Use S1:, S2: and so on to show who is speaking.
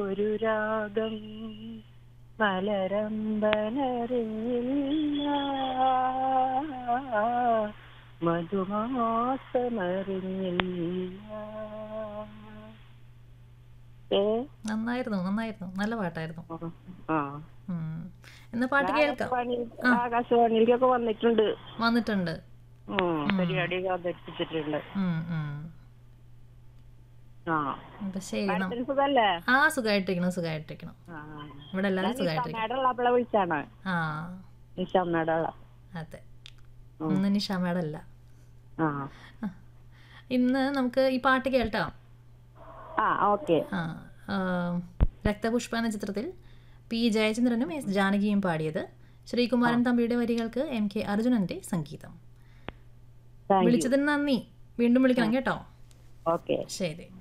S1: ഒരു രാഗം മലരമ്പനറിഞ്ഞില്ല മധുമാസമറിഞ്ഞില്ല ഏ
S2: നന്നായിരുന്നു നന്നായിരുന്നു നല്ല പാട്ടായിരുന്നു
S1: ആ
S2: ഉം. എന്നാ പാട്ട് കേൾക്കാം
S1: ആകാശവാണി- ആകാശവാണിയിലേക്കൊക്കെ വന്നിട്ടുണ്ട്
S2: വന്നിട്ടുണ്ട്
S1: ഉം, പരിപാടിയൊക്കെ അവതരിപ്പിച്ചിട്ടുണ്ട്
S2: ഉം, ഉം.
S1: ആ
S2: അപ്പൊ ശരി നം-
S1: മാഡത്തിന് സുഖല്ലേ
S2: ആ സുഖമായിട്ടിരിക്കണം സുഖമായിട്ടിരിക്കണം
S1: ആ
S2: ഇവിടെ എല്ലാവരും സുഖമായിട്ടിരിക്കണം
S1: മേഡമുള്ള അപ്പളെ വിളിച്ചാണ്
S2: ആ
S1: നിശാമ്മയുടെ
S2: അതെ ഇന്ന് നിഷാമേടല്ല
S1: ആ
S2: ഇന്ന് നമുക്ക് ഈ പാട്ട് കേൾട്ടാം
S1: ആ ഓക്കെ
S2: ആ ആ, രക്തപുഷ്പ എന്ന ചിത്രത്തിൽ പി ജയചന്ദ്രനും എസ് ജാനകിയും പാടിയത് ശ്രീകുമാരൻ തമ്പിയുടെ വരികൾക്ക് എം കെ അർജുനന്റെ സംഗീതം
S1: താങ്ക് യു
S2: വിളിച്ചതിന് നന്ദി വീണ്ടും വിളിക്കണം കേട്ടോ
S1: ഓക്കെ
S2: ശരി